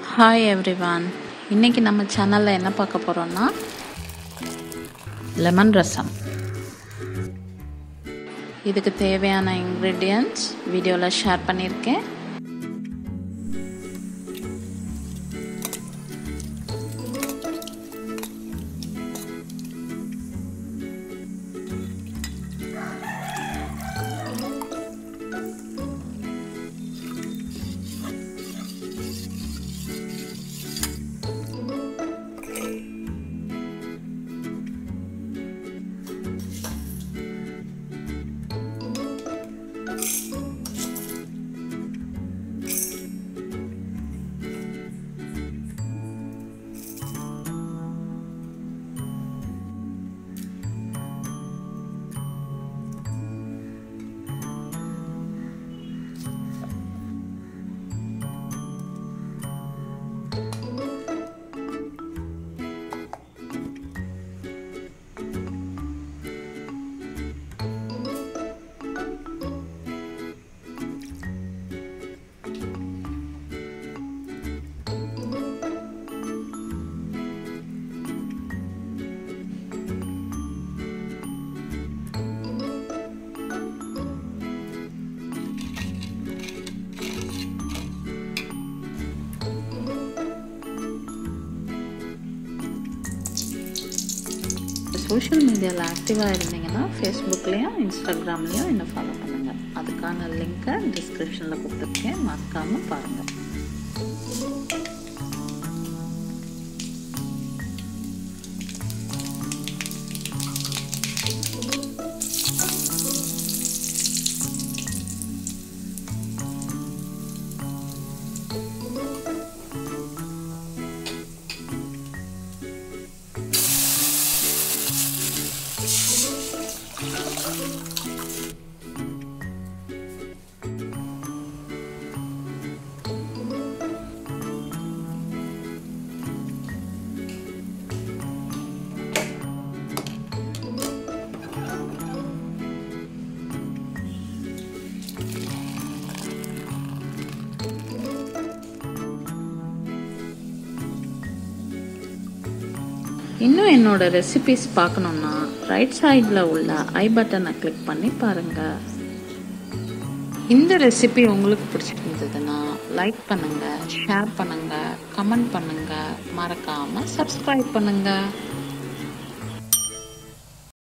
hi everyone இன்னைக்கு நம்ம சேனலில் என்ன பார்க்க போகிறோம்னா லெமன் ரசம் இதுக்கு தேவையான இன்க்ரீடியன்ட்ஸ் வீடியோவில் ஷேர் பண்ணியிருக்கேன் சோஷியல் மீடியாவில் ஆக்டிவாக இருந்தீங்கன்னா ஃபேஸ்புக்லேயும் இன்ஸ்டாகிராம்லேயும் என்னை ஃபாலோ பண்ணுங்கள் அதுக்கான லிங்க்கை டிஸ்கிரிப்ஷனில் கொடுத்துருக்கேன் மறக்காமல் பாருங்கள் இன்னும் என்னோட ரெசிபிஸ் பார்க்கணுன்னா ரைட் சைடில் உள்ள ஐ பட்டனை கிளிக் பண்ணி பாருங்கள் இந்த ரெசிபி உங்களுக்கு பிடிச்சிருந்ததுன்னா லைக் பண்ணுங்கள் ஷேர் பண்ணுங்கள் கமெண்ட் பண்ணுங்கள் மறக்காமல் சப்ஸ்கிரைப் பண்ணுங்கள்